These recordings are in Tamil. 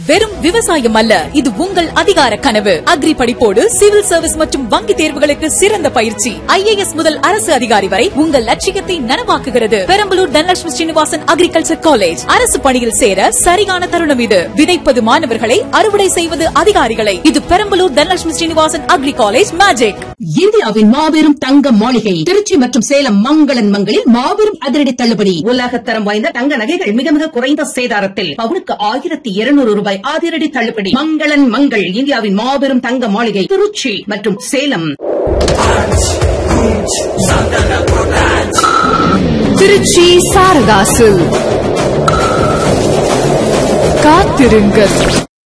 வெறும் விவசாயம் அல்ல இது உங்கள் அதிகார கனவு அக்ரி படிப்போடு சிவில் சர்வீஸ் மற்றும் வங்கி தேர்வுகளுக்கு சிறந்த பயிற்சி ஐஏஎஸ் முதல் அரசு அதிகாரி வரை உங்கள் லட்சியத்தை நனவாக்குகிறது பெரம்பலூர் தனலட்சுமி ஸ்ரீனிவாசன் அக்ரிகல்ச்சர் காலேஜ் அரசு பணியில் சேர சரியான தருணம் இது விதைப்பது மாணவர்களை அறுவடை செய்வது அதிகாரிகளை இது Perambalur Dhanalakshmi Srinivasan agri college magic இந்தியாவின் மாபெரும் தங்க மாளிகை திருச்சி மற்றும் சேலம் மங்களன் மங்களில் மாபெரும் அதிரடி தள்ளுபடி உலகத்தரம் வாய்ந்த தங்க நகைகள் மிக மிக குறைந்த சேதாரத்தில் பவுனுக்கு ஆயிரத்தி இருநூறு ரூபாய் அதிரடி தள்ளுபடி மங்களன் மங்கள் இந்தியாவின் மாபெரும் தங்க மாளிகை திருச்சி மற்றும் சேலம் திருச்சி சாரதாசு காத்திருங்கள்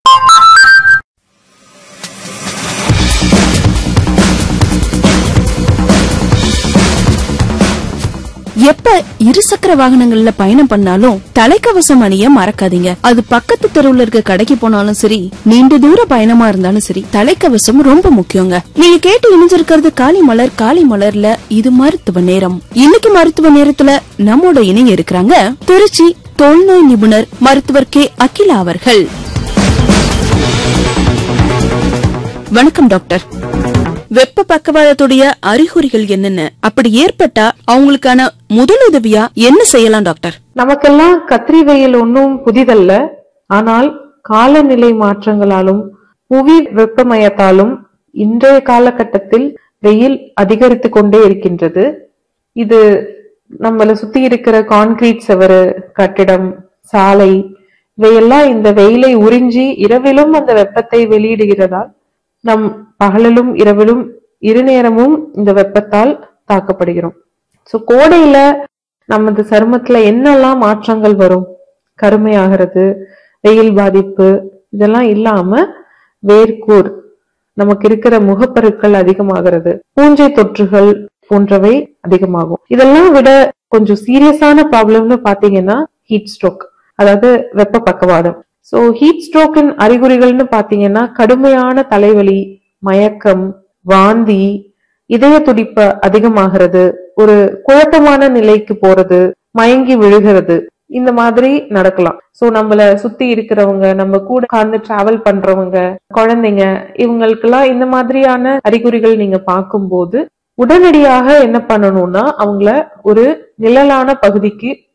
எப்ப இருசக்கர வாகனங்கள்ல பயணம் பண்ணாலும் தலைக்கவசம் அணிய மறக்காதீங்க அது பக்கத்து தெருவுல இருக்க கடைக்கு போனாலும் சரி நீண்ட தூர பயணமா இருந்தாலும் சரி தலைக்கவசம் ரொம்ப முக்கியங்க நீங்க கேட்டு இணைஞ்சிருக்கிறது காளி மலர் காளி மலர்ல இது மருத்துவ நேரம் இன்னைக்கு மருத்துவ நேரத்துல நம்மோட இணைய இருக்கிறாங்க திருச்சி தொல்நோய் நிபுணர் மருத்துவர் கே அகிலா அவர்கள் வணக்கம் டாக்டர் வெப்ப பக்கவாதத்துடைய அறிகுறிகள் என்னென்ன அப்படி ஏற்பட்டா அவங்களுக்கான முதலுதவியா என்ன செய்யலாம் டாக்டர் நமக்கெல்லாம் கத்திரி வெயில் ஒன்றும் புதிதல்ல ஆனால் காலநிலை மாற்றங்களாலும் புவி வெப்பமயத்தாலும் இன்றைய காலகட்டத்தில் வெயில் அதிகரித்து கொண்டே இருக்கின்றது இது நம்மள சுத்தி இருக்கிற கான்கிரீட் செவரு கட்டிடம் சாலை இவையெல்லாம் இந்த வெயிலை உறிஞ்சி இரவிலும் அந்த வெப்பத்தை வெளியிடுகிறதால் நம் பகலிலும் இரவிலும் இரு நேரமும் இந்த வெப்பத்தால் தாக்கப்படுகிறோம் சோ கோடையில நமது சருமத்துல என்னெல்லாம் மாற்றங்கள் வரும் கருமையாகிறது வெயில் பாதிப்பு இதெல்லாம் இல்லாம வேர்க்கூர் நமக்கு இருக்கிற முகப்பருக்கள் அதிகமாகிறது பூஞ்சை தொற்றுகள் போன்றவை அதிகமாகும் இதெல்லாம் விட கொஞ்சம் சீரியஸான ப்ராப்ளம்னு பாத்தீங்கன்னா ஹீட் ஸ்ட்ரோக் அதாவது வெப்ப பக்கவாதம் சோ ஹீட் ஸ்ட்ரோக்கின் அறிகுறிகள்னு பாத்தீங்கன்னா கடுமையான தலைவலி மயக்கம் வாந்தி இதய துடிப்பு அதிகமாகிறது ஒரு குழப்பமான நிலைக்கு போறது மயங்கி விழுகிறது இந்த மாதிரி நடக்கலாம் சோ நம்மள சுத்தி இருக்கிறவங்க நம்ம கூட உட்கார்ந்து டிராவல் பண்றவங்க குழந்தைங்க இவங்களுக்கெல்லாம் இந்த மாதிரியான அறிகுறிகள் நீங்க பார்க்கும்போது உடனடியாக என்ன பண்ணணும்னா அவங்கள ஒரு நிழலான பகுதிக்கு